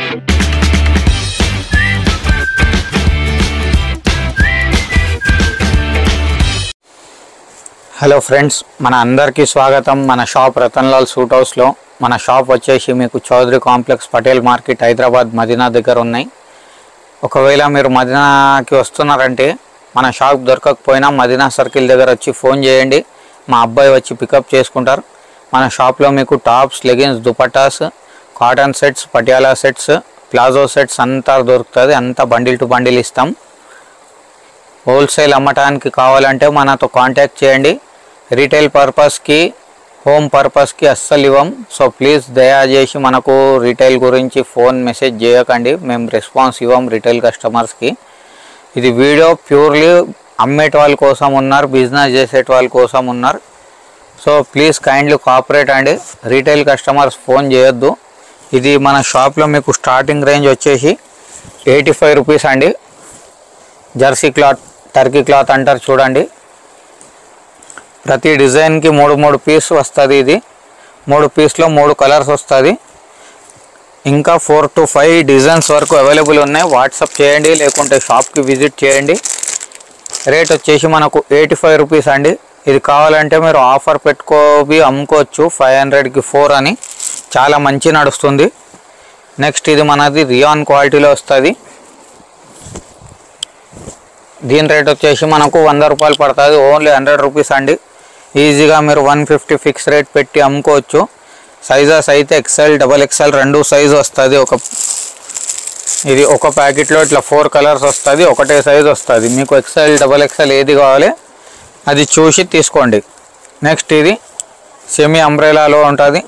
hello friends మన అందరికీ స్వాగతం మన షాప్ రతన్లాల్ సూట్ హౌస్లో మన షాప్ వచ్చేసి మీకు చౌదరి కాంప్లెక్స్ పటేల్ మార్కెట్ హైదరాబాద్ మదీనా దగ్గర ఉన్నాయి ఒకవేళ మీరు మదీనాకి వస్తున్నారంటే మన షాప్ దొరకకపోయినా మదీనా సర్కిల్ దగ్గర వచ్చి ఫోన్ చేయండి మా అబ్బాయి వచ్చి పికప్ చేసుకుంటారు మన షాప్లో మీకు tops leggings dupattas cotton sets Patiala sets palazzo sets అంతా దొరుకుతుంది అంతా బండిల్ టు బండిల్ ఇస్తాం హోల్సేల్ అమ్మటానికి కావాలంటే మనతో కాంటాక్ట్ చేయండి రీటైల్ పర్పస్కి హోమ్ పర్పస్కి అస్సలు ఇవ్వం సో ప్లీజ్ దయచేసి మనకు రీటైల్ గురించి ఫోన్ మెసేజ్ చేయకండి మేము రెస్పాన్స్ ఇవ్వం రీటైల్ కస్టమర్స్కి ఇది వీడియో ప్యూర్లీ అమ్మేట వాళ్ళ కోసం ఉన్నారు బిజినెస్ చేసేట వాళ్ళ కోసం ఉన్నారు సో ప్లీజ్ కైండ్లీ కోఆపరేట్ అండి రీటైల్ కస్టమర్స్ ఫోన్ చేయొద్దు ఇది మన షాప్లో మీకు స్టార్టింగ్ రేంజ్ వచ్చేసి ఎయిటీ ఫైవ్ రూపీస్ అండి జెర్సీ క్లాత్ టర్కీ క్లాత్ అంటారు చూడండి ప్రతి డిజైన్కి మూడు మూడు పీస్ వస్తుంది ఇది మూడు పీస్లో మూడు కలర్స్ వస్తుంది ఇంకా ఫోర్ టు ఫైవ్ డిజైన్స్ వరకు అవైలబుల్ ఉన్నాయి వాట్సాప్ చేయండి లేకుంటే షాప్కి విజిట్ చేయండి రేట్ వచ్చేసి మనకు ఎయిటీ ఫైవ్ రూపీస్ అండి ఇది కావాలంటే మీరు ఆఫర్ పెట్టుకోవి అమ్ముకోవచ్చు ఫైవ్ హండ్రెడ్కి ఫోర్ అని చాలా మంచి నడుస్తుంది నెక్స్ట్ ఇది మనది రియాన్ క్వాలిటీలో వస్తుంది దీని రేట్ వచ్చేసి మనకు వంద రూపాయలు పడుతుంది ఓన్లీ హండ్రెడ్ రూపీస్ అండి ఈజీగా మీరు వన్ ఫిఫ్టీ ఫిక్స్ రేట్ పెట్టి అమ్ముకోవచ్చు సైజెస్ అయితే ఎక్సెల్ డబల్ ఎక్సెల్ రెండు సైజు వస్తుంది ఒక ఇది ఒక ప్యాకెట్లో ఇట్లా ఫోర్ కలర్స్ వస్తుంది ఒకటే సైజు వస్తుంది మీకు ఎక్సెల్ డబల్ ఎక్సెల్ ఏది కావాలి అది చూసి తీసుకోండి నెక్స్ట్ ఇది సెమీ అంబ్రెలాలో ఉంటుంది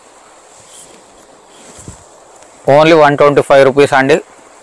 only one twenty five rupees అండి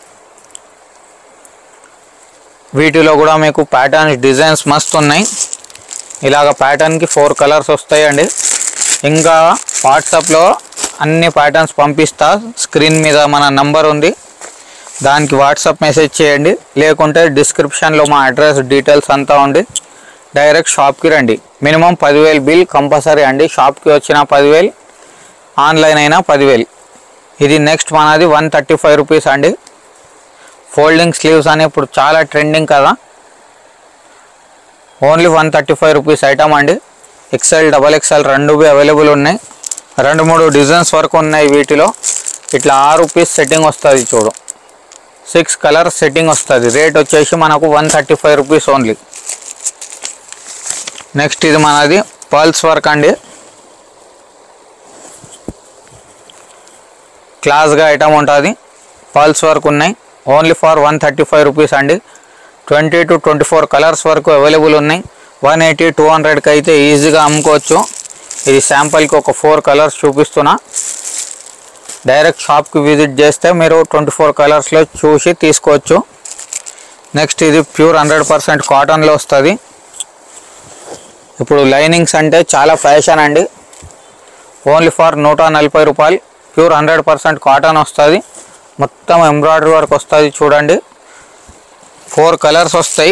వీటిలో కూడా మీకు ప్యాటర్న్స్ డిజైన్స్ మస్తు ఉన్నాయి ఇలాగ ప్యాటర్న్కి ఫోర్ కలర్స్ వస్తాయండి ఇంకా వాట్సాప్లో అన్ని ప్యాటర్న్స్ పంపిస్తా స్క్రీన్ మీద మన నంబర్ ఉంది దానికి వాట్సాప్ మెసేజ్ చేయండి లేకుంటే డిస్క్రిప్షన్లో మా అడ్రస్ డీటెయిల్స్ అంతా ఉంది డైరెక్ట్ షాప్కి రండి మినిమం పదివేలు బిల్ కంపల్సరీ అండి షాప్కి వచ్చిన పదివేలు ఆన్లైన్ అయినా పదివేలు ఇది నెక్స్ట్ మనది వన్ థర్టీ ఫైవ్ రూపీస్ అండి ఫోల్డింగ్ స్లీవ్స్ అని ఇప్పుడు చాలా ట్రెండింగ్ కదా only one thirty five rupees item అండి ఎక్సెల్ డబల్ ఎక్సెల్ రెండు అవైలబుల్ ఉన్నాయి రెండు మూడు డిజైన్స్ వరకు ఉన్నాయి వీటిలో ఇట్లా ఆరు పీస్ సెట్టింగ్ వస్తుంది చూడు సిక్స్ కలర్ సెట్టింగ్ వస్తుంది రేట్ వచ్చేసి మనకు one thirty five rupees only next ఇది మనది పర్ల్స్ వర్క్ అండి క్లాస్గా ఐటమ్ ఉంటుంది పర్ల్స్ వర్క్ ఉన్నాయి only for one thirty five rupees అండి twenty to twenty four colours వరకు అవైలబుల్ ఉన్నాయి వన్ ఎయిటీ టూ హండ్రెడ్కి అయితే ఈజీగా అమ్ముకోవచ్చు ఇది శాంపుల్కి ఒక ఫోర్ కలర్స్ చూపిస్తున్నా డైరెక్ట్ షాప్కి విజిట్ చేస్తే మీరు ట్వంటీ ఫోర్ కలర్స్లో చూసి తీసుకోవచ్చు నెక్స్ట్ ఇది ప్యూర్ హండ్రెడ్ పర్సెంట్ కాటన్లో వస్తుంది ఇప్పుడు లైనింగ్స్ అంటే చాలా ఫ్యాషన్ అండి ఓన్లీ ఫర్ నూట నలభై రూపాయలు ప్యూర్ హండ్రెడ్ పర్సెంట్ కాటన్ వస్తుంది మొత్తం ఎంబ్రాయిడరీ వర్క్ వస్తుంది చూడండి ఫోర్ కలర్స్ వస్తాయి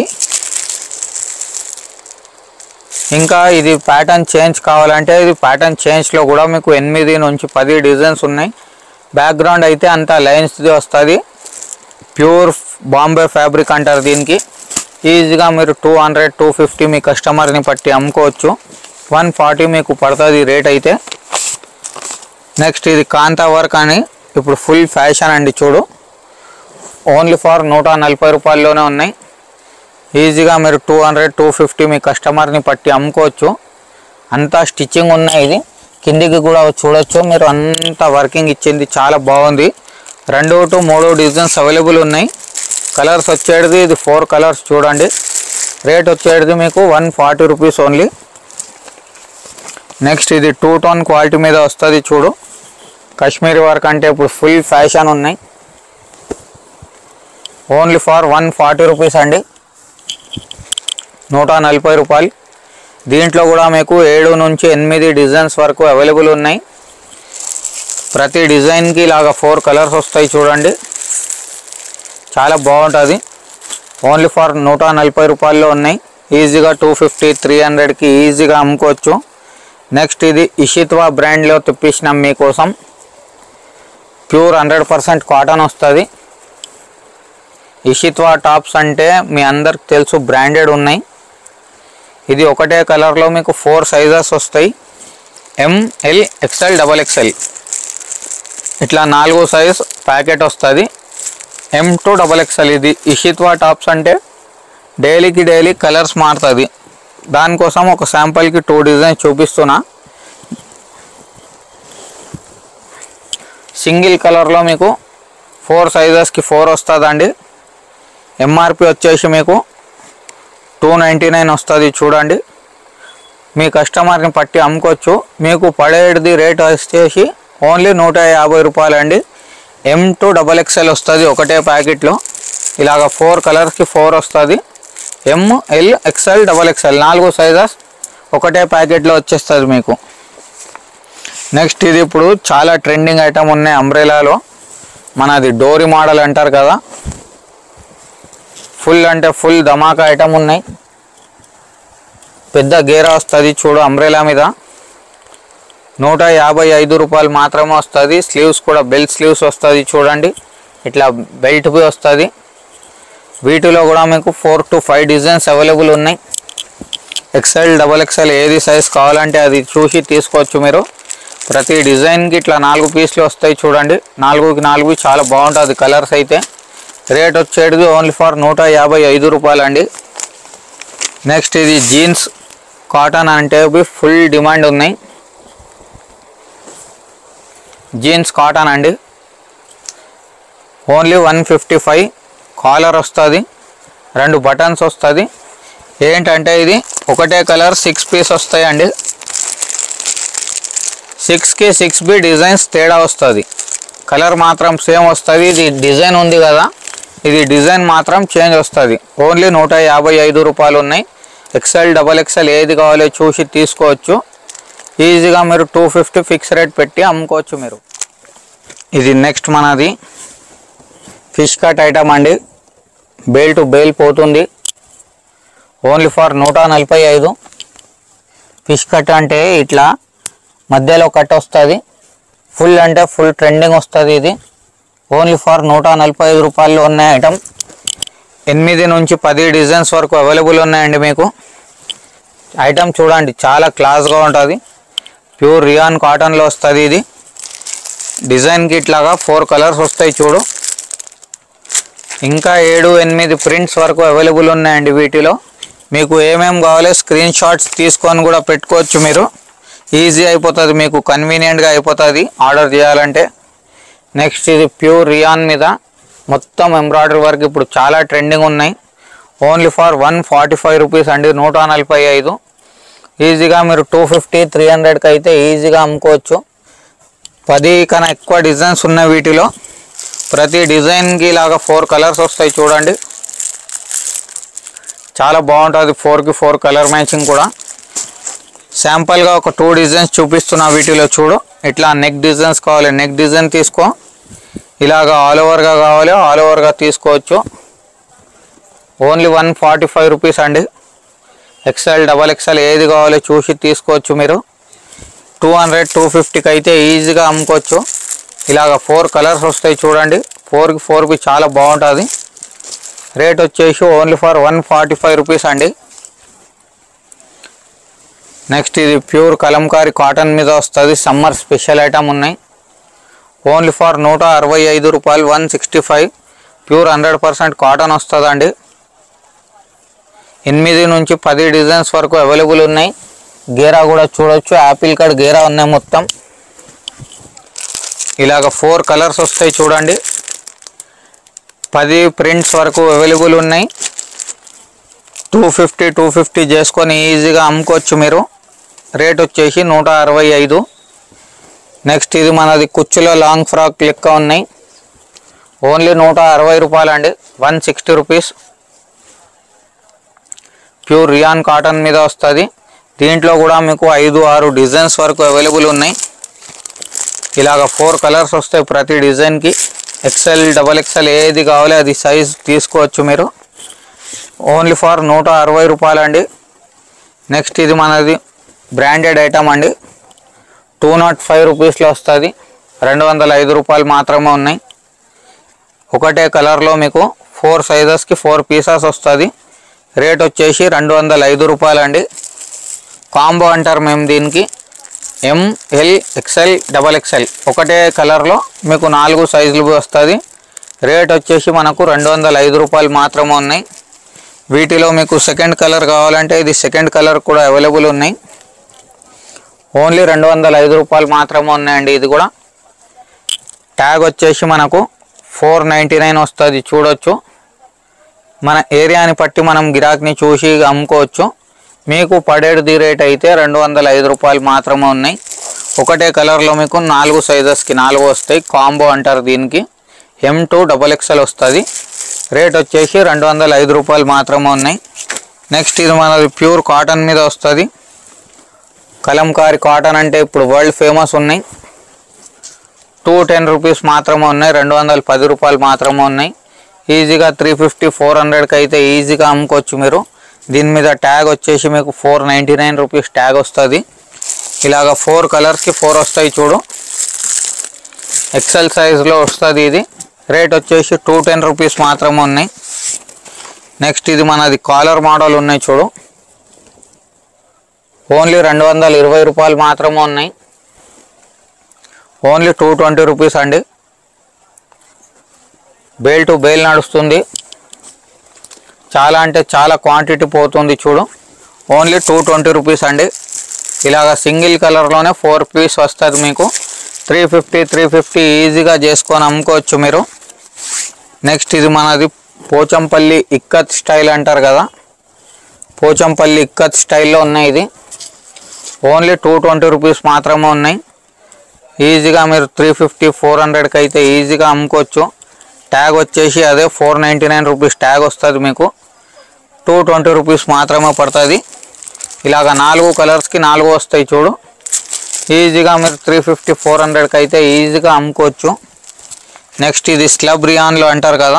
ఇంకా ఇది ప్యాటర్న్ చేంజ్ కావాలంటే ఇది ప్యాటర్న్ చేంజ్లో కూడా మీకు ఎనిమిది నుంచి పది డిజైన్స్ ఉన్నాయి బ్యాక్గ్రౌండ్ అయితే అంతా లైన్స్ది వస్తుంది ప్యూర్ బాంబే ఫ్యాబ్రిక్ అంటారు దీనికి ఈజీగా మీరు టూ హండ్రెడ్ టూ ఫిఫ్టీ మీ కస్టమర్ని పట్టి అమ్ముకోవచ్చు వన్ ఫార్టీ మీకు పడుతుంది రేట్ అయితే నెక్స్ట్ ఇది కాంతా వర్క్ అని ఇప్పుడు ఫుల్ ఫ్యాషన్ అండి చూడు ఓన్లీ ఫర్ నూట నలభై రూపాయల్లోనే ఉన్నాయి ఈజీగా మీరు టూ హండ్రెడ్ టూ ఫిఫ్టీ మీ కస్టమర్ని పట్టి అమ్ముకోవచ్చు అంతా స్టిచ్చింగ్ ఉన్నాయి ఇది కిందికి కూడా చూడొచ్చు మీరు అంత వర్కింగ్ ఇచ్చింది చాలా బాగుంది రెండు టు మూడు డిజైన్స్ అవైలబుల్ ఉన్నాయి కలర్స్ వచ్చేది ఇది ఫోర్ కలర్స్ చూడండి రేట్ వచ్చేది మీకు one forty rupees only next ఇది టూ టోన్ క్వాలిటీ మీద వస్తుంది చూడు కాశ్మీరీ వర్క్ అంటే ఇప్పుడు ఫుల్ ఫ్యాషన్ ఉన్నాయి only for one forty rupees అండి నూట నలభై రూపాయలు దీంట్లో కూడా మీకు ఏడు నుంచి ఎనిమిది డిజైన్స్ వరకు అవైలబుల్ ఉన్నాయి ప్రతి డిజైన్కి ఇలాగ ఫోర్ కలర్స్ వస్తాయి చూడండి చాలా బాగుంటుంది ఓన్లీ ఫర్ నూట నలభై రూపాయల్లో ఉన్నాయి ఈజీగా టూ ఫిఫ్టీ త్రీ హండ్రెడ్కి ఈజీగా అమ్ముకోవచ్చు నెక్స్ట్ ఇది ఇషిత్వా బ్రాండ్లో తెప్పించినాం మీకోసం ప్యూర్ హండ్రెడ్ పర్సెంట్ కాటన్ వస్తుంది ఇషిత్వా టాప్స్ అంటే మీ అందరికి తెలుసు బ్రాండెడ్ ఉన్నాయి ఇది ఒకటే కలర్లో మీకు ఫోర్ సైజెస్ వస్తాయి ఎంఎల్ ఎక్స్ఎల్ డబల్ ఎక్స్ఎల్ ఇట్లా నాలుగు సైజ్ ప్యాకెట్ వస్తుంది ఎం టు డబల్ ఎక్స్ఎల్ ఇది ఇషిత్వా టాప్స్ అంటే డైలీకి డైలీ కలర్స్ మారుతుంది దానికోసం ఒక శాంపుల్కి టూ డిజైన్స్ చూపిస్తున్నా సింగిల్ కలర్లో మీకు ఫోర్ సైజెస్కి ఫోర్ వస్తుందండి ఎంఆర్పి వచ్చేసి మీకు టూ నైంటీ నైన్ వస్తుంది చూడండి మీ కస్టమర్ని పట్టి అమ్ముకోవచ్చు మీకు పడేది రేట్ వచ్చేసి ఓన్లీ నూట యాభై రూపాయలు అండి ఎం టు డబల్ ఎక్స్ఎల్ వస్తుంది ఒకటే ప్యాకెట్లో ఇలాగ ఫోర్ కలర్స్కి ఫోర్ వస్తుంది M L XL double XL నాలుగు సైజెస్ ఒకటే ప్యాకెట్లో వచ్చేస్తుంది మీకు నెక్స్ట్ ఇది ఇప్పుడు చాలా ట్రెండింగ్ ఐటమ్ ఉన్నాయి అంబ్రెలాలో మనది డోరీ మోడల్ అంటారు కదా ఫుల్ అంటే ఫుల్ ధమాకా ఐటమ్ ఉన్నాయి పెద్ద గేరా వస్తుంది చూడు అంబ్రెలా మీద నూట యాభై ఐదు రూపాయలు మాత్రమే వస్తుంది స్లీవ్స్ కూడా బెల్ట్ స్లీవ్స్ వస్తుంది చూడండి ఇట్లా బెల్ట్ బి వస్తుంది వీటిలో కూడా మీకు four to five designs available ఉన్నాయి ఎక్సెల్ డబల్ ఎక్సెల్ ఏది సైజ్ కావాలంటే అది చూసి తీసుకోవచ్చు మీరు ప్రతి డిజైన్కి ఇట్లా నాలుగు పీస్లు వస్తాయి చూడండి నాలుగుకి నాలుగు చాలా బాగుంటుంది కలర్స్ అయితే రేట్ వచ్చేది ఓన్లీ ఫర్ నూట యాభై ఐదు రూపాయలు అండి నెక్స్ట్ ఇది జీన్స్ కాటన్ అంటే ఫుల్ డిమాండ్ ఉన్నాయి జీన్స్ కాటన్ అండి only one fifty five collar వస్తుంది రెండు బటన్స్ వస్తుంది ఏంటంటే ఇది ఒకటే కలర్ సిక్స్ పీస్ వస్తాయండి సిక్స్కి సిక్స్ బి డిజైన్స్ తేడా వస్తుంది కలర్ మాత్రం సేమ్ వస్తుంది ఇది డిజైన్ ఉంది కదా ఇది డిజైన్ మాత్రం చేంజ్ వస్తుంది ఓన్లీ నూట యాభై ఐదు రూపాయలు ఉన్నాయి ఎక్సెల్ డబల్ ఎక్సెల్ ఏది కావాలో చూసి తీసుకోవచ్చు ఈజీగా మీరు టూ ఫిఫ్టీ ఫిక్స్ రేట్ పెట్టి అమ్ముకోవచ్చు మీరు ఇది నెక్స్ట్ మనది ఫిష్ కట్ ఐటమ్ అండి బేల్ టు బేల్ పోతుంది ఓన్లీ ఫర్ నూట నలభై ఐదు ఫిష్ కట్ అంటే ఇట్లా మధ్యలో కట్ వస్తుంది ఫుల్ అంటే ఫుల్ ట్రెండింగ్ వస్తుంది ఇది ఓన్లీ ఫర్ నూట నలభై ఐదు రూపాయల్లో ఉన్నాయి ఐటమ్ ఎనిమిది నుంచి పది డిజైన్స్ వరకు అవైలబుల్ ఉన్నాయండి మీకు ఐటమ్ చూడండి చాలా క్లాస్గా ఉంటుంది ప్యూర్ రియాన్ కాటన్లో వస్తుంది ఇది డిజైన్కి ఇట్లాగా ఫోర్ కలర్స్ వస్తాయి చూడు ఇంకా ఏడు ఎనిమిది ప్రింట్స్ వరకు అవైలబుల్ ఉన్నాయండి వీటిలో మీకు ఏమేమి కావాలో స్క్రీన్ షాట్స్ తీసుకొని కూడా పెట్టుకోవచ్చు మీరు ఈజీ అయిపోతుంది మీకు కన్వీనియంట్గా అయిపోతుంది ఆర్డర్ చేయాలంటే నెక్స్ట్ ఇది ప్యూర్ రియాన్ మీద మొత్తం ఎంబ్రాయిడరీ వర్క్ ఇప్పుడు చాలా ట్రెండింగ్ ఉన్నాయి only for one forty five rupees అండి నూట నలభై ఐదు ఈజీగా మీరు టూ ఫిఫ్టీ త్రీ హండ్రెడ్కి అయితే ఈజీగా అమ్ముకోవచ్చు పది కన్నా ఎక్కువ డిజైన్స్ ఉన్నాయి వీటిలో ప్రతి డిజైన్కి ఇలాగా ఫోర్ కలర్స్ వస్తాయి చూడండి చాలా బాగుంటుంది ఫోర్కి ఫోర్ కలర్ మ్యాచింగ్ కూడా శాంపుల్గా ఒక టూ డిజైన్స్ చూపిస్తున్నా వీటిలో చూడు ఇట్లా నెక్ డిజైన్స్ కావాలి నెక్ డిజైన్ తీసుకో ఇలాగా ఆల్ ఓవర్గా కావాలి ఆల్ ఓవర్గా తీసుకోవచ్చు only one forty five rupees అండి ఎక్సెల్ డబల్ ఎక్సెల్ ఏది కావాలో చూసి తీసుకోవచ్చు మీరు టూ హండ్రెడ్ టూ ఫిఫ్టీకి అయితే ఈజీగా అమ్ముకోవచ్చు ఇలాగ ఫోర్ కలర్స్ వస్తాయి చూడండి ఫోర్కి ఫోర్కి చాలా బాగుంటుంది రేట్ వచ్చేసి only for one forty five rupees అండి నెక్స్ట్ ఇది ప్యూర్ కలంకారీ కాటన్ మీద వస్తుంది సమ్మర్ స్పెషల్ ఐటమ్ ఉన్నాయి ఓన్లీ ఫర్ నూట అరవై ఐదు రూపాయలు one sixty five pure hundred percent cotton వస్తుందండి ఎనిమిది నుంచి పది డిజైన్స్ వరకు అవైలబుల్ ఉన్నాయి గేరా కూడా చూడొచ్చు యాపిల్ కట్ గేరా ఉన్నాయి మొత్తం ఇలాగ ఫోర్ కలర్స్ వస్తాయి చూడండి పది ప్రింట్స్ వరకు అవైలబుల్ ఉన్నాయి టూ ఫిఫ్టీ టూ ఫిఫ్టీ చేసుకొని ఈజీగా అమ్ముకోవచ్చు మీరు రేట్ వచ్చేసి నూట అరవై ఐదు నెక్స్ట్ ఇది మనది కుచ్చులో లాంగ్ ఫ్రాక్ లెక్క ఉన్నాయి ఓన్లీ నూట అరవై రూపాయలు అండి one sixty rupees pure rayon cotton మీద వస్తుంది దీంట్లో కూడా మీకు ఐదు ఆరు డిజైన్స్ వరకు అవైలబుల్ ఉన్నాయి ఇలాగ ఫోర్ కలర్స్ వస్తాయి ప్రతి డిజైన్కి ఎక్సెల్ డబల్ ఎక్సెల్ ఏది కావాలో అది సైజ్ తీసుకోవచ్చు మీరు ఓన్లీ ఫర్ నూట అరవై రూపాయలు అండి నెక్స్ట్ ఇది మనది బ్రాండెడ్ ఐటమ్ అండి టూ నాట్ ఫైవ్ రూపీస్లో వస్తుంది రెండు వందల ఐదు రూపాయలు మాత్రమే ఉన్నాయి ఒకటే కలర్లో మీకు ఫోర్ సైజెస్కి ఫోర్ పీసెస్ వస్తుంది రేట్ వచ్చేసి రెండు వందల ఐదు రూపాయలు అండి కాంబో అంటారు మేము దీనికి ఎంఎల్ ఎక్స్ఎల్ డబల్ ఎక్స్ఎల్ ఒకటే కలర్లో మీకు నాలుగు సైజులు వస్తుంది రేట్ వచ్చేసి మనకు రెండు వందల ఐదు రూపాయలు మాత్రమే ఉన్నాయి వీటిలో మీకు సెకండ్ కలర్ కావాలంటే ఇది సెకండ్ కలర్ కూడా అవైలబుల్ ఉన్నాయి ఓన్లీ రెండు వందల ఐదు రూపాయలు మాత్రమే ఉన్నాయండి ఇది కూడా ట్యాగ్ వచ్చేసి మనకు ఫోర్ నైంటీ నైన్ వస్తుంది చూడొచ్చు మన ఏరియాని బట్టి మనం గిరాక్ని చూసి అమ్ముకోవచ్చు మీకు పడేది రేట్ అయితే రెండు వందల ఐదు రూపాయలు మాత్రమే ఉన్నాయి ఒకటే కలర్లో మీకు నాలుగు సైజెస్కి నాలుగు వస్తాయి కాంబో అంటారు దీనికి ఎం టూ డబల్ ఎక్స్ఎల్ వస్తుంది రేట్ వచ్చేసి రెండు వందల ఐదు రూపాయలు మాత్రమే ఉన్నాయి నెక్స్ట్ ఇది మనది ప్యూర్ కాటన్ మీద వస్తుంది కలంకారీ కాటన్ అంటే ఇప్పుడు వరల్డ్ ఫేమస్ ఉన్నాయి టూ టెన్ రూపీస్ మాత్రమే ఉన్నాయి రెండు వందల పది రూపాయలు మాత్రమే ఉన్నాయి ఈజీగా త్రీ ఫిఫ్టీ ఫోర్ హండ్రెడ్కి అయితే ఈజీగా అమ్ముకోవచ్చు మీరు దీని మీద ట్యాగ్ వచ్చేసి మీకు four ninety nine rupees tag వస్తుంది ఇలాగ ఫోర్ కలర్స్కి ఫోర్ వస్తాయి చూడు ఎక్సెల్ సైజ్లో వస్తుంది ఇది రేట్ వచ్చేసి టూ టెన్ రూపీస్ మాత్రమే ఉన్నాయి నెక్స్ట్ ఇది మనది కాలర్ మోడల్ ఉన్నాయి చూడు ఓన్లీ రెండు వందల ఇరవై రూపాయలు మాత్రమే ఉన్నాయి ఓన్లీ టూ ట్వంటీ రూపీస్ అండి బేల్ టు బేల్ నడుస్తుంది చాలా అంటే చాలా క్వాంటిటీ పోతుంది చూడు ఓన్లీ టూ ట్వంటీ రూపీస్ అండి ఇలాగ సింగిల్ కలర్లోనే ఫోర్ పీస్ వస్తుంది మీకు త్రీ ఫిఫ్టీ త్రీ ఫిఫ్టీ ఈజీగా చేసుకొని అమ్ముకోవచ్చు మీరు నెక్స్ట్ ఇది మనది పోచంపల్లి ఇక్కత్ స్టైల్ అంటారు కదా పోచంపల్లి ఇక్కత్ స్టైల్లో ఉన్నాయి ఇది ఓన్లీ టూ ట్వంటీ రూపీస్ మాత్రమే ఉన్నాయి ఈజీగా మీరు త్రీ ఫిఫ్టీ ఫోర్ హండ్రెడ్కి అయితే ఈజీగా అమ్ముకోవచ్చు ట్యాగ్ వచ్చేసి అదే four ninety nine rupees tag వస్తుంది మీకు టూ ట్వంటీ రూపీస్ మాత్రమే పడుతుంది ఇలాగ నాలుగు కలర్స్కి నాలుగు వస్తాయి చూడు ఈజీగా మీరు త్రీ ఫిఫ్టీ ఫోర్ హండ్రెడ్కి అయితే ఈజీగా అమ్ముకోవచ్చు నెక్స్ట్ ఇది స్లబ్ రియాన్లో అంటారు కదా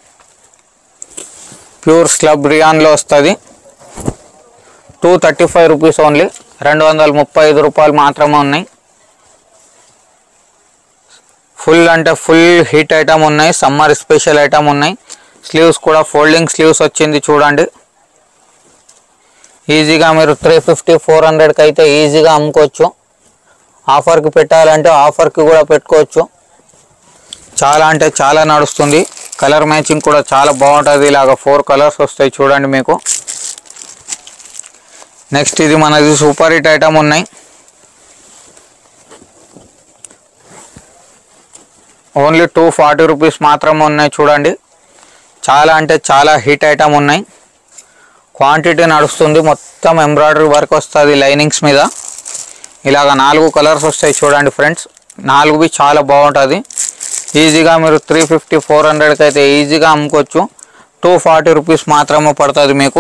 ప్యూర్ స్లబ్ రియాన్లో వస్తుంది two thirty five rupees only రెండు వందల ముప్పై ఐదు రూపాయలు మాత్రమే ఉన్నాయి ఫుల్ అంటే ఫుల్ హిట్ ఐటమ్ ఉన్నాయి సమ్మర్ స్పెషల్ ఐటమ్ ఉన్నాయి స్లీవ్స్ కూడా ఫోల్డింగ్ స్లీవ్స్ వచ్చింది చూడండి ఈజీగా మీరు త్రీ ఫిఫ్టీ ఫోర్ హండ్రెడ్కి అయితే ఈజీగా అమ్ముకోవచ్చు ఆఫర్కి పెట్టాలంటే ఆఫర్కి కూడా పెట్టుకోవచ్చు చాలా అంటే చాలా నడుస్తుంది కలర్ మ్యాచింగ్ కూడా చాలా బాగుంటుంది ఇలాగ ఫోర్ కలర్స్ వస్తాయి చూడండి మీకు నెక్స్ట్ ఇది మనది సూపర్ హిట్ ఐటమ్ ఉన్నాయి ఓన్లీ టూ ఫార్టీ రూపీస్ మాత్రమే ఉన్నాయి చూడండి చాలా అంటే చాలా హిట్ ఐటమ్ ఉన్నాయి క్వాంటిటీ నడుస్తుంది మొత్తం ఎంబ్రాయిడరీ వర్క్ వస్తుంది లైనింగ్స్ మీద ఇలాగ నాలుగు కలర్స్ వస్తాయి చూడండి ఫ్రెండ్స్ నాలుగువి చాలా బాగుంటుంది ఈజీగా మీరు త్రీ ఫిఫ్టీ ఫోర్ హండ్రెడ్కి అయితే ఈజీగా అమ్ముకోవచ్చు టూ ఫార్టీ రూపీస్ మాత్రమే పడుతుంది మీకు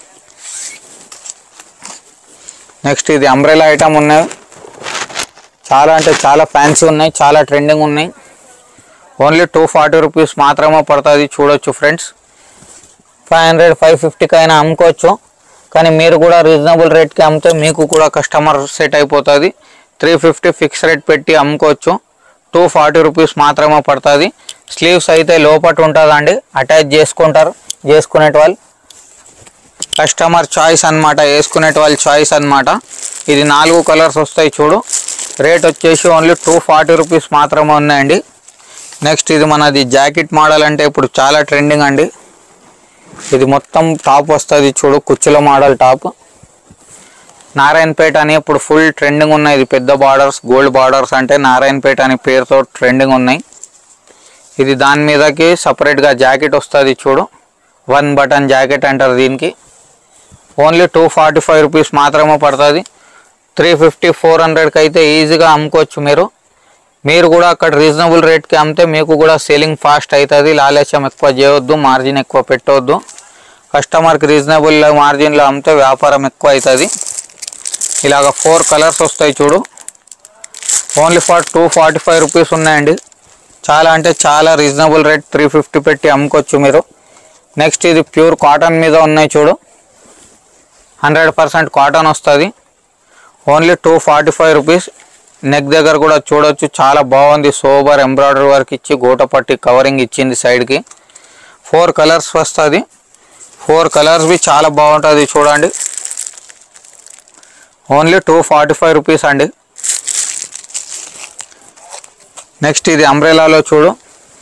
నెక్స్ట్ ఇది అంబ్రెలా ఐటమ్ ఉన్నాయి చాలా అంటే చాలా ఫ్యాన్సీ ఉన్నాయి చాలా ట్రెండింగ్ ఉన్నాయి ఓన్లీ టూ ఫార్టీ రూపీస్ మాత్రమే పడుతుంది చూడొచ్చు ఫ్రెండ్స్ ఫైవ్ హండ్రెడ్ ఫైవ్ ఫిఫ్టీకి అయినా అమ్ముకోవచ్చు కానీ మీరు కూడా రీజనబుల్ రేట్కి అమ్మితే మీకు కూడా కస్టమర్ సెట్ అయిపోతుంది త్రీ ఫిఫ్టీ ఫిక్స్ రేట్ పెట్టి అమ్ముకోవచ్చు టూ ఫార్టీ రూపీస్ మాత్రమే పడుతుంది స్లీవ్స్ అయితే లోపట ఉంటుందండి అటాచ్ చేసుకుంటారు చేసుకునేటి వాళ్ళు కస్టమర్ చాయిస్ అన్నమాట వేసుకునే వాళ్ళ చాయిస్ అన్నమాట ఇది నాలుగు కలర్స్ వస్తాయి చూడు రేట్ వచ్చేసి ఓన్లీ టూ ఫార్టీ రూపీస్ మాత్రమే ఉన్నాయండి నెక్స్ట్ ఇది మనది జాకెట్ మోడల్ అంటే ఇప్పుడు చాలా ట్రెండింగ్ అండి ఇది మొత్తం టాప్ వస్తుంది చూడు కుచ్చుల మోడల్ టాప్ నారాయణపేట అని ఇప్పుడు ఫుల్ ట్రెండింగ్ ఉన్నాయి ఇది పెద్ద బార్డర్స్ గోల్డ్ బార్డర్స్ అంటే నారాయణపేట అనే పేరుతో ట్రెండింగ్ ఉన్నాయి ఇది దాని మీదకి సపరేట్గా జాకెట్ వస్తుంది చూడు వన్ బటన్ జాకెట్ అంటారు దీనికి only two forty five rupees మాత్రమే పడుతుంది త్రీ ఫిఫ్టీ ఫోర్ హండ్రెడ్కి అయితే ఈజీగా అమ్ముకోవచ్చు మీరు మీరు కూడా అక్కడ రీజనబుల్ రేట్కి అమ్మితే మీకు కూడా సేలింగ్ ఫాస్ట్ అవుతుంది లాలేచం ఎక్కువ చేయవద్దు మార్జిన్ ఎక్కువ పెట్టవద్దు కస్టమర్కి రీజనబుల్ మార్జిన్లో అమ్మితే వ్యాపారం ఎక్కువ అవుతుంది ఇలాగ ఫోర్ కలర్స్ వస్తాయి చూడు only for two forty five rupees ఉన్నాయండి చాలా అంటే చాలా రీజనబుల్ రేట్ త్రీ ఫిఫ్టీ పెట్టి అమ్ముకోవచ్చు మీరు నెక్స్ట్ ఇది ప్యూర్ కాటన్ మీద ఉన్నాయి చూడు హండ్రెడ్ పర్సెంట్ కాటన్ వస్తుంది only two forty five rupees neck దగ్గర కూడా చూడొచ్చు చాలా బాగుంది సోబర్ ఎంబ్రాయిడరీ వర్క్ ఇచ్చి గోటపట్టి కవరింగ్ ఇచ్చింది సైడ్కి ఫోర్ కలర్స్ వస్తుంది ఫోర్ కలర్స్ బి చాలా బాగుంటుంది చూడండి only two forty five rupees అండి నెక్స్ట్ ఇది అంబ్రెలాలో చూడు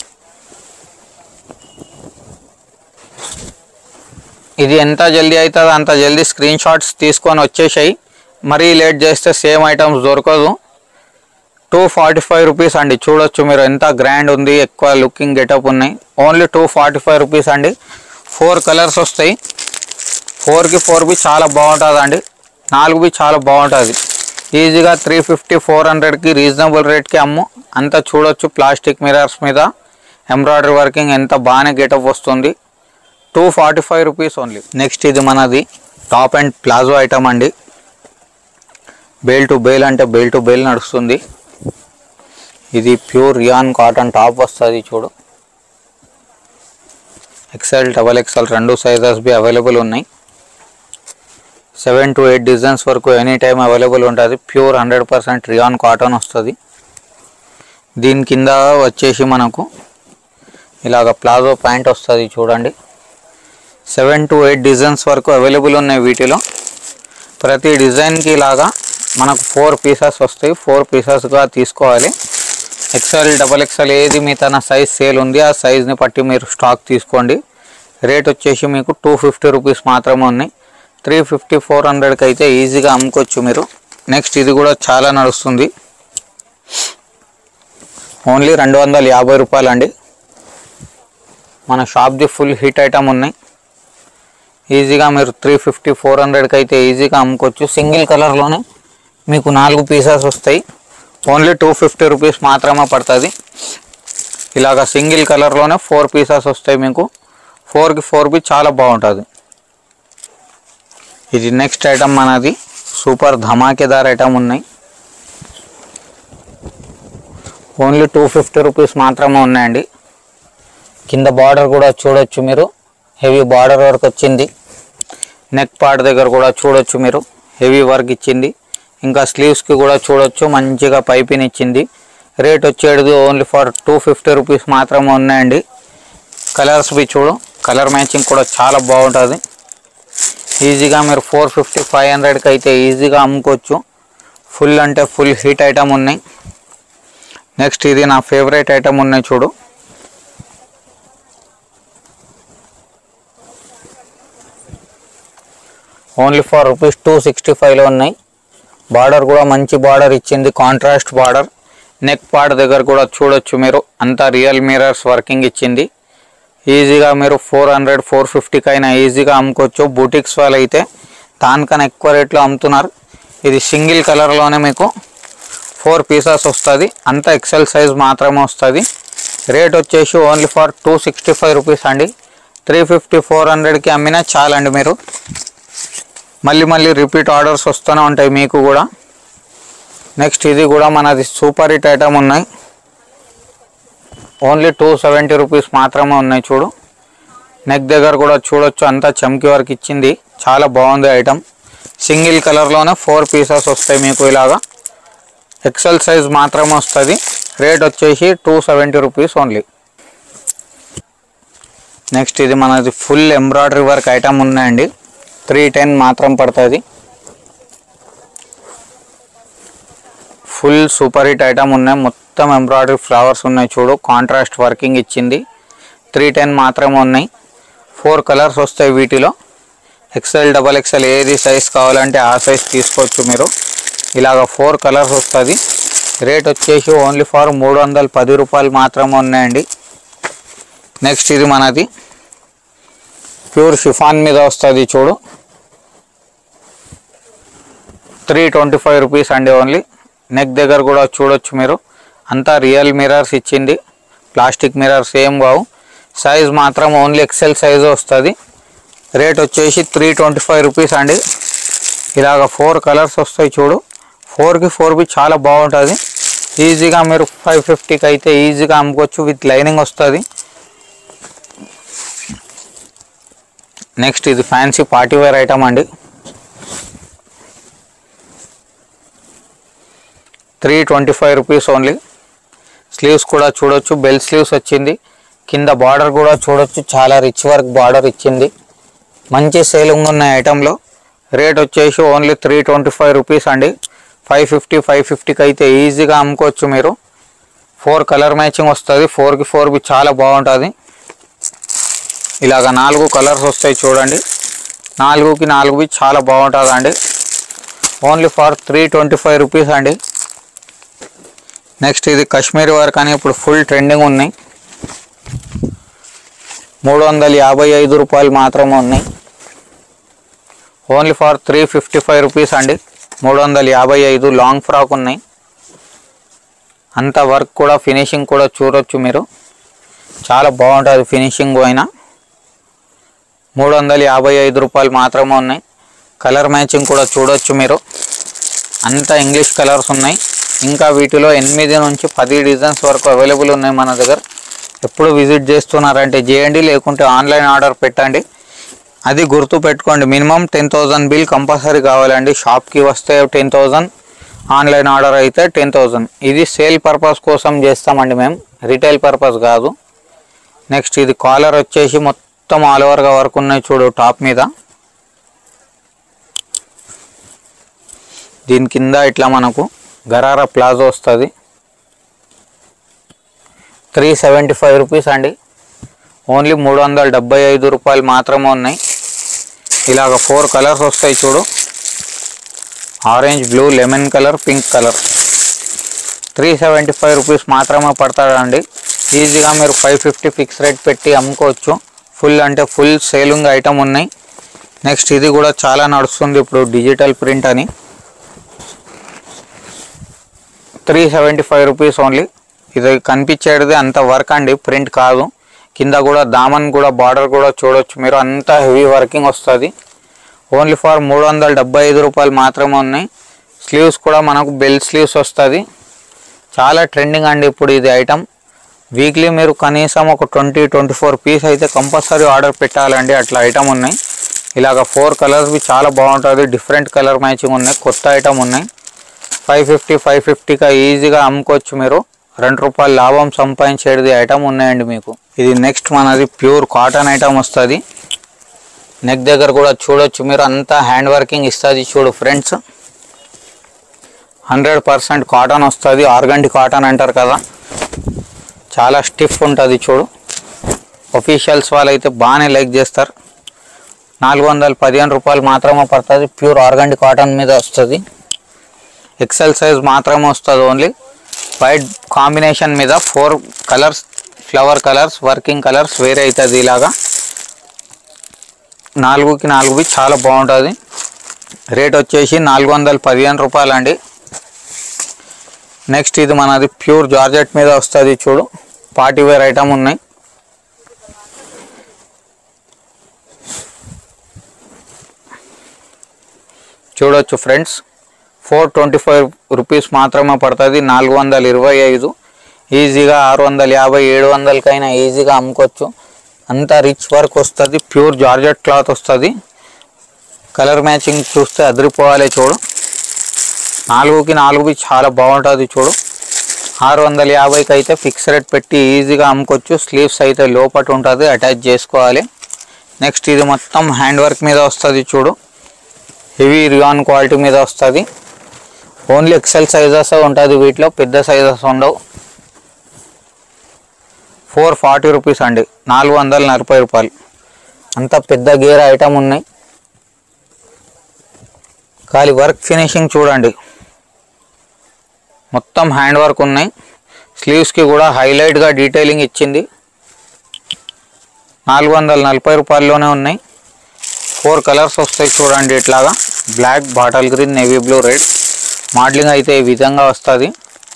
ఇది ఎంత జల్దీ అవుతుందో అంత జల్దీ స్క్రీన్ షాట్స్ తీసుకొని వచ్చేసాయి మరీ లేట్ చేస్తే సేమ్ ఐటమ్స్ దొరకదు టూ ఫార్టీ ఫైవ్ రూపీస్ అండి చూడొచ్చు మీరు ఎంత గ్రాండ్ ఉంది ఎక్కువ లుకింగ్ గెటప్ ఉన్నాయి only two forty five rupees అండి ఫోర్ కలర్స్ వస్తాయి ఫోర్కి ఫోర్ బి చాలా బాగుంటుంది అండి నాలుగు బి చాలా బాగుంటుంది ఈజీగా త్రీ ఫిఫ్టీ ఫోర్ హండ్రెడ్కి రీజనబుల్ రేట్కి అమ్ము అంతా చూడొచ్చు ప్లాస్టిక్ మిరర్స్ మీద ఎంబ్రాయిడరీ వర్కింగ్ ఎంత బాగానే గెటప్ వస్తుంది two forty five rupees only next ఇది మనది టాప్ అండ్ ప్లాజో ఐటమ్ అండి బేల్ టు బేల్ అంటే బేల్ టు బేల్ నడుస్తుంది ఇది ప్యూర్ రియాన్ కాటన్ టాప్ వస్తుంది చూడు ఎక్సెల్ డబల్ ఎక్సెల్ రెండు సైజెస్ బి అవైలబుల్ ఉన్నాయి సెవెన్ టు ఎయిట్ డిజైన్స్ వరకు ఎనీ టైం అవైలబుల్ ఉంటుంది pure hundred percent rayon cotton వస్తుంది దీని కింద వచ్చేసి మనకు ఇలాగ ప్లాజో ప్యాంట్ వస్తుంది చూడండి సెవెన్ టు ఎయిట్ డిజైన్స్ వరకు అవైలబుల్ ఉన్నాయి వీటిలో ప్రతి డిజైన్కి ఇలాగా మనకు ఫోర్ పీసెస్ వస్తాయి ఫోర్ పీసెస్గా తీసుకోవాలి ఎక్స్ఎల్ డబల్ ఎక్స్ఎల్ ఏది మీ తన సైజ్ సేల్ ఉంది ఆ సైజ్ని బట్టి మీరు స్టాక్ తీసుకోండి రేట్ వచ్చేసి మీకు టూ ఫిఫ్టీ రూపీస్ మాత్రమే ఉన్నాయి త్రీ ఫిఫ్టీ ఫోర్ హండ్రెడ్కి అయితే ఈజీగా అమ్ముకోవచ్చు మీరు నెక్స్ట్ ఇది కూడా చాలా నడుస్తుంది ఓన్లీ రెండు వందల యాభై రూపాయలు అండి మన షాప్ది ఫుల్ హిట్ ఐటమ్ ఉన్నాయి ఈజీగా మీరు త్రీ ఫిఫ్టీ ఫోర్ హండ్రెడ్కి అయితే ఈజీగా అమ్ముకోవచ్చు సింగిల్ కలర్లోనే మీకు నాలుగు పీసెస్ వస్తాయి ఓన్లీ టూ ఫిఫ్టీ రూపీస్ మాత్రమే పడుతుంది ఇలాగ సింగిల్ కలర్లోనే ఫోర్ పీసెస్ వస్తాయి మీకు ఫోర్కి ఫోర్ బి చాలా బాగుంటుంది ఇది నెక్స్ట్ ఐటమ్ మనది సూపర్ ధమాకేదార్ ఐటమ్ ఉన్నాయి ఓన్లీ టూ ఫిఫ్టీ రూపీస్ మాత్రమే ఉన్నాయండి కింద బార్డర్ కూడా చూడొచ్చు మీరు హెవీ బార్డర్ వర్క్ వచ్చింది నెక్ పార్ట్ దగ్గర కూడా చూడొచ్చు మీరు హెవీ వర్క్ ఇచ్చింది ఇంకా స్లీవ్స్కి కూడా చూడొచ్చు మంచిగా పైపింగ్ ఇచ్చింది రేట్ వచ్చేది only for two fifty rupees మాత్రమే ఉన్నాయండి కలర్స్ బి చూడు కలర్ మ్యాచింగ్ కూడా చాలా బాగుంటుంది ఈజీగా మీరు ఫోర్ ఫిఫ్టీ ఫైవ్ హండ్రెడ్కి అయితే ఈజీగా అమ్ముకోవచ్చు ఫుల్ అంటే ఫుల్ హీట్ ఐటమ్ ఉన్నాయి నెక్స్ట్ ఇది నా ఫేవరెట్ ఐటమ్ ఉన్నాయి చూడు only for rupees two sixty ఫైవ్లో ఉన్నాయి బార్డర్ కూడా మంచి బార్డర్ ఇచ్చింది కాంట్రాస్ట్ బార్డర్ నెక్ పార్ట్ దగ్గర కూడా చూడొచ్చు మీరు అంతా రియల్ మిరర్స్ వర్కింగ్ ఇచ్చింది ఈజీగా మీరు ఫోర్ హండ్రెడ్ ఫోర్ ఫిఫ్టీకి అయినా ఈజీగా అమ్ముకోవచ్చు బూటిక్స్ వాళ్ళు అయితే దానికన్నా ఎక్కువ రేట్లో అమ్ముతున్నారు ఇది సింగిల్ కలర్లోనే మీకు ఫోర్ పీసెస్ వస్తుంది అంతా ఎక్సెల్ సైజ్ మాత్రమే వస్తుంది రేట్ వచ్చేసి only for two sixty five rupees అండి త్రీ ఫిఫ్టీ ఫోర్ హండ్రెడ్కి అమ్మినా చాలండి మీరు మళ్ళీ మళ్ళీ రిపీట్ ఆర్డర్స్ వస్తూనే ఉంటాయి మీకు కూడా నెక్స్ట్ ఇది కూడా మనది సూపర్ హిట్ ఐటమ్ ఉన్నాయి ఓన్లీ టూ సెవెంటీ రూపీస్ మాత్రమే ఉన్నాయి చూడు నెక్ దగ్గర కూడా చూడొచ్చు అంతా చమ్కీ వర్క్ ఇచ్చింది చాలా బాగుంది ఐటమ్ సింగిల్ కలర్లోనే ఫోర్ పీసెస్ వస్తాయి మీకు ఇలాగా ఎక్సెల్ సైజ్ మాత్రమే వస్తుంది రేట్ వచ్చేసి two seventy rupees only next ఇది మనది ఫుల్ ఎంబ్రాయిడరీ వర్క్ ఐటమ్ ఉన్నాయండి త్రీ టెన్ మాత్రం పడుతుంది ఫుల్ సూపర్ హిట్ ఐటమ్ ఉన్నాయి మొత్తం ఎంబ్రాయిడరీ ఫ్లవర్స్ ఉన్నాయి చూడు కాంట్రాస్ట్ వర్కింగ్ ఇచ్చింది త్రీ టెన్ మాత్రమే ఉన్నాయి ఫోర్ కలర్స్ వస్తాయి వీటిలో ఎక్సెల్ డబల్ ఎక్సెల్ ఏది సైజ్ కావాలంటే ఆ సైజ్ తీసుకోవచ్చు మీరు ఇలాగ ఫోర్ కలర్స్ వస్తుంది రేట్ వచ్చేసి ఓన్లీ ఫర్ మూడు వందల పది రూపాయలు మాత్రమే ఉన్నాయండి నెక్స్ట్ ఇది మనది ప్యూర్ షిఫాన్ మీద వస్తుంది చూడు త్రీ ట్వంటీ ఫైవ్ రూపీస్ అండి ఓన్లీ నెక్ దగ్గర కూడా చూడొచ్చు మీరు అంతా రియల్ మిరర్స్ ఇచ్చింది ప్లాస్టిక్ మిరర్స్ ఏం కావు సైజ్ మాత్రం ఓన్లీ ఎక్సెల్ సైజ్ వస్తుంది రేట్ వచ్చేసి త్రీ ట్వంటీ ఫైవ్ రూపీస్ అండి ఇలాగ ఫోర్ కలర్స్ వస్తాయి చూడు ఫోర్కి ఫోర్ బి చాలా బాగుంటుంది ఈజీగా మీరు ఫైవ్ ఫిఫ్టీకి అయితే ఈజీగా అమ్ముకోవచ్చు విత్ లైనింగ్ వస్తుంది నెక్స్ట్ ఇది ఫ్యాన్సీ పార్టీ వేర్ ఐటమ్ అండి three twenty five rupees only sleeves కూడా చూడొచ్చు బెల్ స్లీవ్స్ వచ్చింది కింద బార్డర్ కూడా చూడొచ్చు చాలా రిచ్ వర్క్ బార్డర్ ఇచ్చింది మంచి సేలింగ్ ఉన్న ఐటెంలో రేట్ వచ్చేసి only three twenty five rupees అండి ఫైవ్ ఫిఫ్టీ ఫైవ్ ఫిఫ్టీకి అయితే ఈజీగా అమ్ముకోవచ్చు మీరు ఫోర్ కలర్ మ్యాచింగ్ వస్తుంది ఫోర్కి ఫోర్కి చాలా బాగుంటుంది ఇలాగ నాలుగు కలర్స్ వస్తాయి చూడండి నాలుగుకి నాలుగువి చాలా బాగుంటుంది అండి only for three twenty five rupees అండి నెక్స్ట్ ఇది కాశ్మీరీ వర్క్ అని ఇప్పుడు ఫుల్ ట్రెండింగ్ ఉన్నాయి మూడు వందల యాభై ఐదు రూపాయలు మాత్రమే ఉన్నాయి only for three fifty five rupees అండి మూడు వందల యాభై ఐదు లాంగ్ ఫ్రాక్ ఉన్నాయి అంత వర్క్ కూడా ఫినిషింగ్ కూడా చూడొచ్చు మీరు చాలా బాగుంటుంది ఫినిషింగ్ అయినా మూడు వందల యాభై ఐదు రూపాయలు మాత్రమే ఉన్నాయి కలర్ మ్యాచింగ్ కూడా చూడొచ్చు మీరు అంతా ఇంగ్లీష్ కలర్స్ ఉన్నాయి ఇంకా వీటిలో ఎనిమిది నుంచి పది డిజైన్స్ వరకు అవైలబుల్ ఉన్నాయి మన దగ్గర ఎప్పుడు విజిట్ చేస్తున్నారంటే చేయండి లేకుంటే ఆన్లైన్ ఆర్డర్ పెట్టండి అది గుర్తు పెట్టుకోండి minimum ten thousand bill compulsory కావాలండి షాప్కి వస్తే టెన్ థౌజండ్ ఆన్లైన్ ఆర్డర్ అయితే టెన్ థౌజండ్ ఇది సేల్ పర్పస్ కోసం చేస్తామండి మేము రిటైల్ పర్పస్ కాదు నెక్స్ట్ ఇది కాలర్ వచ్చేసి మొత్తం ఆల్ ఓవర్గా వర్క్ ఉన్నాయి చూడు టాప్ మీద దీని కింద ఇట్లా మనకు గరారా ప్లాజో వస్తుంది త్రీ సెవెంటీ ఫైవ్ రూపీస్ అండి ఓన్లీ మూడు వందల డెబ్బై ఐదు రూపాయలు మాత్రమే ఉన్నాయి ఇలాగ ఫోర్ కలర్స్ వస్తాయి చూడు orange blue lemon colour pink colour three seventy five rupees మాత్రమే పడతాడండి ఈజీగా మీరు ఫైవ్ ఫిఫ్టీ ఫిక్స్ రేట్ పెట్టి అమ్ముకోవచ్చు ఫుల్ అంటే ఫుల్ సేలింగ్ ఐటమ్ ఉన్నాయి నెక్స్ట్ ఇది కూడా చాలా నడుస్తుంది ఇప్పుడు డిజిటల్ ప్రింట్ అని three seventy five rupees only ఇది కనిపించేది అంత వర్క్ అండి ప్రింట్ కాదు కింద కూడా దామన్ కూడా బార్డర్ కూడా చూడొచ్చు మీరు అంత హెవీ వర్కింగ్ వస్తుంది ఓన్లీ ఫర్ మూడు వందల డెబ్బై ఐదు రూపాయలు మాత్రమే ఉన్నాయి స్లీవ్స్ కూడా మనకు బెల్ స్లీవ్స్ వస్తుంది చాలా ట్రెండింగ్ అండి ఇప్పుడు ఇది ఐటమ్ వీక్లీ మీరు కనీసం ఒక ట్వంటీ ట్వంటీ ఫోర్ పీస్ అయితే కంపల్సరీ ఆర్డర్ పెట్టాలండి అట్లా ఐటమ్ ఉన్నాయి ఇలాగ ఫోర్ కలర్స్వి చాలా బాగుంటుంది డిఫరెంట్ కలర్ మ్యాచింగ్ ఉన్నాయి కొత్త ఐటమ్ ఉన్నాయి ఫైవ్ ఫిఫ్టీ ఫైవ్ ఫిఫ్టీగా ఈజీగా అమ్ముకోవచ్చు మీరు రెండు రూపాయలు లాభం సంపాదించేది ఐటమ్ ఉన్నాయండి మీకు ఇది నెక్స్ట్ మనది ప్యూర్ కాటన్ ఐటమ్ వస్తుంది నెక్ దగ్గర కూడా చూడొచ్చు మీరు అంతా హ్యాండ్ వర్కింగ్ ఇస్తుంది చూడు ఫ్రెండ్స్ హండ్రెడ్ పర్సెంట్ కాటన్ వస్తుంది ఆర్గండి కాటన్ అంటారు కదా చాలా స్టిఫ్ ఉంటుంది చూడు ఒఫీషియల్స్ వాళ్ళైతే బాగానే లైక్ చేస్తారు నాలుగు వందల పదిహేను రూపాయలు మాత్రమే పడుతుంది ప్యూర్ ఆర్గండి కాటన్ మీద వస్తుంది ఎక్సెల్ సైజ్ మాత్రమే వస్తుంది ఓన్లీ వైట్ కాంబినేషన్ మీద four colours flower colours working colours వేరే అవుతుంది ఇలాగా నాలుగుకి నాలుగువి చాలా బాగుంటుంది రేట్ వచ్చేసి నాలుగు వందల పదిహేను రూపాయలు అండి నెక్స్ట్ ఇది మనది ప్యూర్ జార్జెట్ మీద వస్తుంది చూడు పార్టీ వేర్ ఐటమ్ ఉన్నాయి చూడొచ్చు friends four twenty five rupees మాత్రమే పడుతుంది నాలుగు వందల ఇరవై ఐదు ఈజీగా ఆరు వందల యాభై ఏడు వందలకైనా ఈజీగా అమ్ముకోవచ్చు అంత రిచ్ వర్క్ వస్తుంది ప్యూర్ జార్జెట్ క్లాత్ వస్తుంది కలర్ మ్యాచింగ్ చూస్తే అదిరిపోవాలి చూడు నాలుగుకి నాలుగువి చాలా బాగుంటుంది చూడు ఆరు వందల యాభైకి అయితే ఫిక్స్ రేట్ పెట్టి ఈజీగా అమ్ముకోవచ్చు స్లీవ్స్ అయితే లోపట ఉంటుంది అటాచ్ చేసుకోవాలి నెక్స్ట్ ఇది మొత్తం హ్యాండ్ వర్క్ మీద వస్తుంది చూడు హెవీ రియాన్ క్వాలిటీ మీద వస్తుంది ఓన్లీ ఎక్సెల్ సైజెస్ ఉంటుంది వీటిలో పెద్ద సైజెస్ ఉండవు ఫోర్ ఫార్టీ రూపీస్ అండి నాలుగు వందల నలభై రూపాయలు అంత పెద్ద గేర్ ఐటమ్ ఉన్నాయి ఖాళీ వర్క్ ఫినిషింగ్ చూడండి మొత్తం హ్యాండ్ వర్క్ ఉన్నాయి స్లీవ్స్కి కూడా హైలైట్గా డీటెయిలింగ్ ఇచ్చింది నాలుగు వందల నలభై రూపాయల్లోనే ఉన్నాయి ఫోర్ కలర్స్ వస్తాయి చూడండి ఇట్లాగా black bottle green navy blue red modelling అయితే ఈ విధంగా వస్తుంది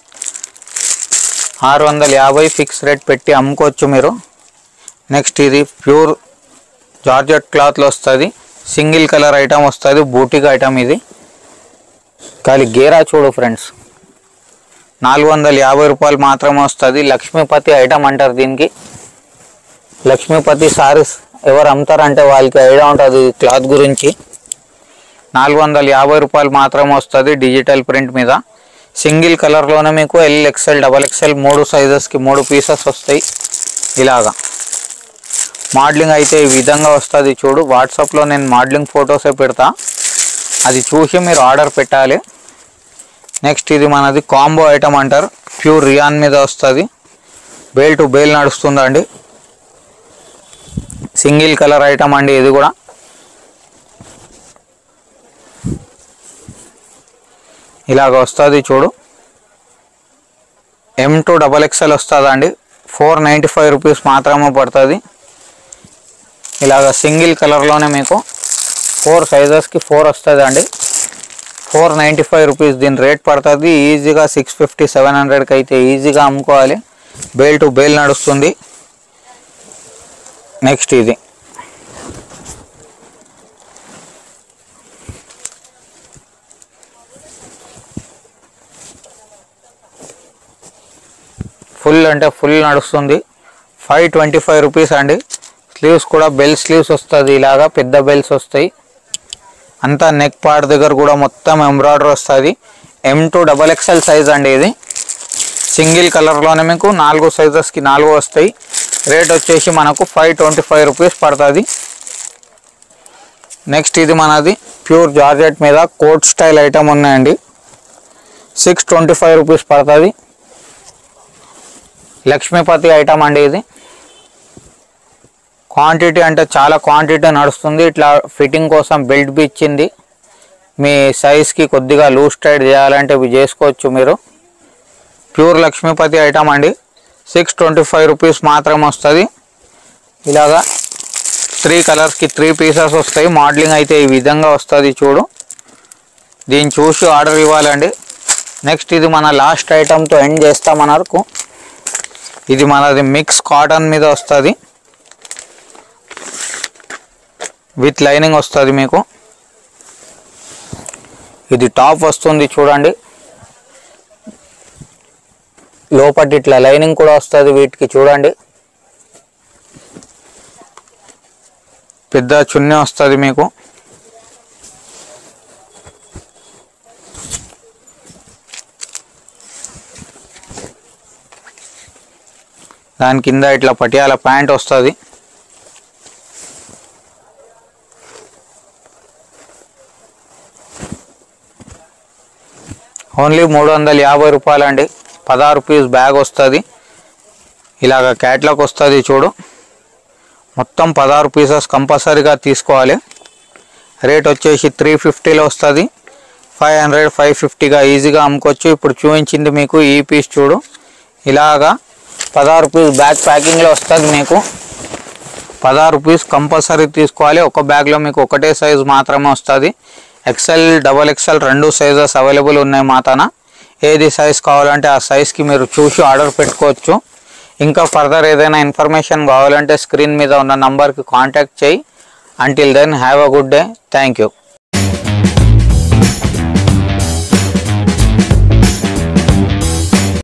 ఆరు వందల యాభై ఫిక్స్ రేట్ పెట్టి అమ్ముకోవచ్చు మీరు నెక్స్ట్ ఇది ప్యూర్ జార్జెట్ క్లాత్లో వస్తుంది సింగిల్ కలర్ ఐటమ్ వస్తుంది బూటిక్ ఐటమ్ ఇది ఖాళీ గేరా చూడు ఫ్రెండ్స్ నాలుగు వందల యాభై రూపాయలు మాత్రమే వస్తుంది లక్ష్మీపతి ఐటమ్ అంటారు దీనికి లక్ష్మీపతి సారీస్ ఎవరు అమ్ముతారంటే వాళ్ళకి ఐడియా ఉంటుంది క్లాత్ గురించి నాలుగు వందల యాభై రూపాయలు మాత్రమే వస్తుంది డిజిటల్ ప్రింట్ మీద సింగిల్ కలర్లోనే మీకు ఎల్ ఎక్స్ఎల్ డబల్ ఎక్స్ఎల్ మూడు సైజెస్కి మూడు పీసెస్ వస్తాయి ఇలాగా మోడలింగ్ అయితే ఈ విధంగా వస్తుంది చూడు వాట్సాప్లో నేను మోడలింగ్ ఫొటోసే పెడతా అది చూసి మీరు ఆర్డర్ పెట్టాలి నెక్స్ట్ ఇది మనది కాంబో ఐటమ్ అంటారు ప్యూర్ రియాన్ మీద వస్తుంది బేల్ టు బేల్ నడుస్తుందండి సింగిల్ కలర్ ఐటమ్ అండి ఇది కూడా ఇలాగ వస్తుంది చూడు ఎం టూ డబల్ ఎక్స్ఎల్ వస్తుందండి ఫోర్ నైంటీ ఫైవ్ రూపీస్ మాత్రమే పడుతుంది ఇలాగ సింగిల్ కలర్లోనే మీకు ఫోర్ సైజెస్కి ఫోర్ వస్తుంది అండి ఫోర్ నైంటీ ఫైవ్ రూపీస్ దీని రేట్ పడుతుంది ఈజీగా సిక్స్ ఫిఫ్టీ సెవెన్ హండ్రెడ్కి అయితే ఈజీగా అమ్ముకోవాలి బేల్ టు బేల్ నడుస్తుంది నెక్స్ట్ ఇది ఫుల్ అంటే ఫుల్ నడుస్తుంది ఫైవ్ ట్వంటీ ఫైవ్ రూపీస్ అండి స్లీవ్స్ కూడా బెల్ స్లీవ్స్ వస్తుంది ఇలాగా పెద్ద బెల్స్ వస్తాయి అంతా నెక్ పార్ట్ దగ్గర కూడా మొత్తం ఎంబ్రాయిడరీ వస్తుంది M to double XL size అండి ఇది సింగిల్ కలర్లోనే మీకు నాలుగు సైజెస్కి నాలుగు వస్తాయి రేట్ వచ్చేసి మనకు ఫైవ్ ట్వంటీ ఫైవ్ రూపీస్ పడుతుంది నెక్స్ట్ ఇది మనది ప్యూర్ జార్జెట్ మీద కోట్ స్టైల్ ఐటమ్ ఉన్నాయండి సిక్స్ ట్వంటీ ఫైవ్ రూపీస్ పడుతుంది లక్ష్మీపతి ఐటమ్ అండి ఇది క్వాంటిటీ అంటే చాలా క్వాంటిటీ నడుస్తుంది ఇట్లా ఫిట్టింగ్ కోసం బెల్ట్ బి ఇచ్చింది మీ సైజ్కి కొద్దిగా లూజ్ టైట్ చేయాలంటే ఇవి చేసుకోవచ్చు మీరు ప్యూర్ లక్ష్మీపతి ఐటమ్ అండి సిక్స్ ట్వంటీ ఫైవ్ రూపీస్ మాత్రమే వస్తుంది ఇలాగా త్రీ కలర్స్కి త్రీ పీసెస్ వస్తాయి మోడలింగ్ అయితే ఈ విధంగా వస్తుంది చూడు దీన్ని చూసి ఆర్డర్ ఇవ్వాలండి నెక్స్ట్ ఇది మన లాస్ట్ ఐటమ్తో ఎండ్ చేస్తాం మనకు ఇది మనది మిక్స్ కాటన్ మీద వస్తుంది విత్ లైనింగ్ వస్తుంది మీకు ఇది టాప్ వస్తుంది చూడండి లోపటి ఇట్లా లైనింగ్ కూడా వస్తుంది వీటికి చూడండి పెద్ద చున్నీ వస్తుంది మీకు దాని కింద ఇట్లా పటియాల ప్యాంట్ వస్తుంది ఓన్లీ మూడు వందల యాభై రూపాయలు అండి పదహారు పీస్ బ్యాగ్ వస్తుంది ఇలాగ క్యాట్లాగ్ వస్తుంది చూడు మొత్తం పదహారు పీసెస్ కంపల్సరీగా తీసుకోవాలి రేట్ వచ్చేసి త్రీ ఫిఫ్టీలో వస్తుంది ఫైవ్ హండ్రెడ్ ఫైవ్ ఫిఫ్టీగా ఈజీగా అమ్ముకోవచ్చు ఇప్పుడు చూపించింది మీకు ఈ పీస్ చూడు ఇలాగా పదహారు పీస్ బ్యాగ్ ప్యాకింగ్లో వస్తుంది మీకు పదహారు పీస్ కంపల్సరీ తీసుకోవాలి ఒక బ్యాగ్లో మీకు ఒకటే సైజు మాత్రమే వస్తుంది ఎక్సెల్ డబల్ ఎక్సెల్ రెండు సైజెస్ అవైలబుల్ ఉన్నాయి మా తన ఏది సైజ్ కావాలంటే ఆ సైజ్కి మీరు చూసి ఆర్డర్ పెట్టుకోవచ్చు ఇంకా ఫర్దర్ ఏదైనా ఇన్ఫర్మేషన్ కావాలంటే స్క్రీన్ మీద ఉన్న నంబర్కి కాంటాక్ట్ చేయి until then have a good day thank you